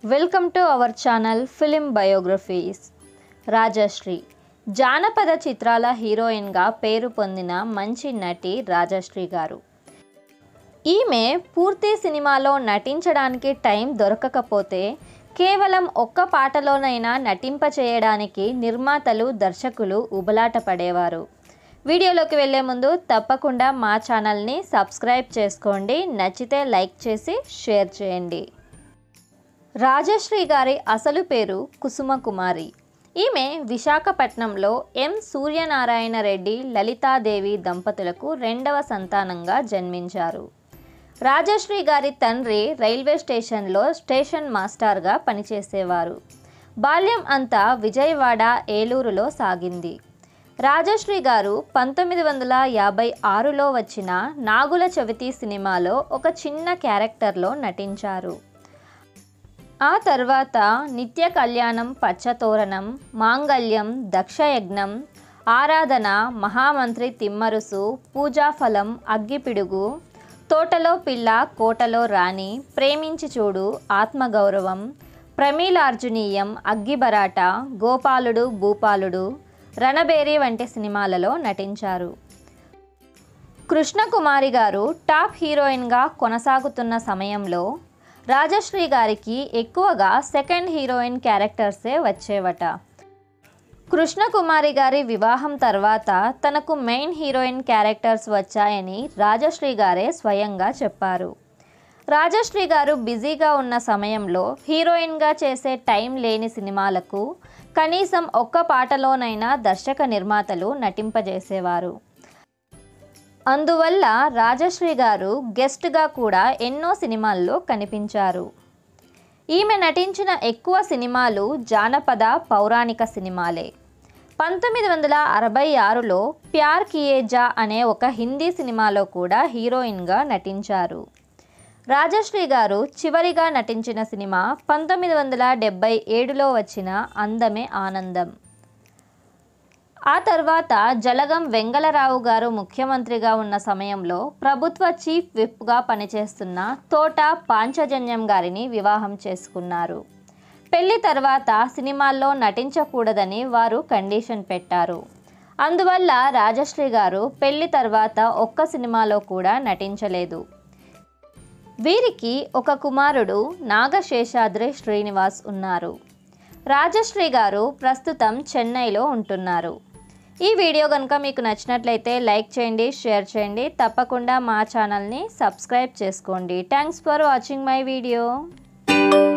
welcome to our channel film biographies Rajasri జానపద చిత్రాల హీరోయిన్గా పేరు పొందిన మంచి నటి రాజశ్రీ గారు ఈమె పూర్తి సినిమాలో నటించడానికి టైం దొరకకపోతే కేవలం ఒక్క పాటలోనైనా నటింప చేయడానికి నిర్మాతలు దర్శకులు ఉబలాట పడేవారు వీడియోలోకి వెళ్ళే ముందు తప్పకుండా మా ఛానల్ని సబ్స్క్రైబ్ చేసుకోండి నచ్చితే లైక్ చేసి షేర్ చేయండి రాజశ్రీ గారి అసలు పేరు కుసుమ కుమారి ఈమె విశాఖపట్నంలో ఎం సూర్యనారాయణ రెడ్డి లలితాదేవి దంపతులకు రెండవ సంతానంగా జన్మించారు రాజశ్రీ గారి తండ్రి రైల్వే స్టేషన్లో స్టేషన్ మాస్టర్గా పనిచేసేవారు బాల్యం అంతా విజయవాడ ఏలూరులో సాగింది రాజశ్రీ గారు పంతొమ్మిది వందల యాభై ఆరులో వచ్చిన నాగుల చవితి సినిమాలో ఒక చిన్న క్యారెక్టర్లో నటించారు ఆ తర్వాత నిత్య కళ్యాణం పచ్చతోరణం మాంగళ్యం దక్షయజ్ఞం ఆరాధన మహామంత్రి తిమ్మరుసు పూజాఫలం అగ్గిపిడుగు తోటలో పిల్ల కోటలో రాణి ప్రేమించి చూడు ఆత్మగౌరవం ప్రమీలార్జునీయం అగ్గిబరాట గోపాలుడు భూపాలుడు రణబేరి వంటి సినిమాలలో నటించారు కృష్ణకుమారి గారు టాప్ హీరోయిన్గా కొనసాగుతున్న సమయంలో రాజశ్రీ గారికి ఎక్కువగా సెకండ్ హీరోయిన్ క్యారెక్టర్సే వచ్చేవట కృష్ణకుమారి గారి వివాహం తర్వాత తనకు మెయిన్ హీరోయిన్ క్యారెక్టర్స్ వచ్చాయని రాజశ్రీ గారే స్వయంగా చెప్పారు రాజశ్రీ గారు బిజీగా ఉన్న సమయంలో హీరోయిన్గా చేసే టైం లేని సినిమాలకు కనీసం ఒక్క పాటలోనైనా దర్శక నిర్మాతలు నటింపజేసేవారు అందువల్ల రాజశ్రీ గారు గెస్ట్గా కూడా ఎన్నో సినిమాల్లో కనిపించారు ఈమె నటించిన ఎక్కువ సినిమాలు జానపద పౌరాణిక సినిమాలే పంతొమ్మిది వందల అరవై ఆరులో ప్యార్ కియేజా అనే ఒక హిందీ సినిమాలో కూడా హీరోయిన్గా నటించారు రాజశ్రీ గారు చివరిగా నటించిన సినిమా పంతొమ్మిది వందల డెబ్బై ఏడులో వచ్చిన అందమే ఆనందం ఆ తర్వాత జలగం వెంగళరావు గారు ముఖ్యమంత్రిగా ఉన్న సమయంలో ప్రభుత్వ చీఫ్ విప్గా పనిచేస్తున్న తోట పాంచజన్యం గారిని వివాహం చేసుకున్నారు పెళ్లి తర్వాత సినిమాల్లో నటించకూడదని వారు కండిషన్ పెట్టారు అందువల్ల రాజశ్రీ గారు పెళ్లి తర్వాత ఒక్క సినిమాలో కూడా నటించలేదు వీరికి ఒక కుమారుడు నాగశేషాద్రి శ్రీనివాస్ ఉన్నారు రాజశ్రీ గారు ప్రస్తుతం చెన్నైలో ఉంటున్నారు ఈ వీడియో కనుక మీకు నచ్చినట్లయితే లైక్ చేయండి షేర్ చేయండి తప్పకుండా మా ఛానల్ని సబ్స్క్రైబ్ చేసుకోండి thanks for watching my video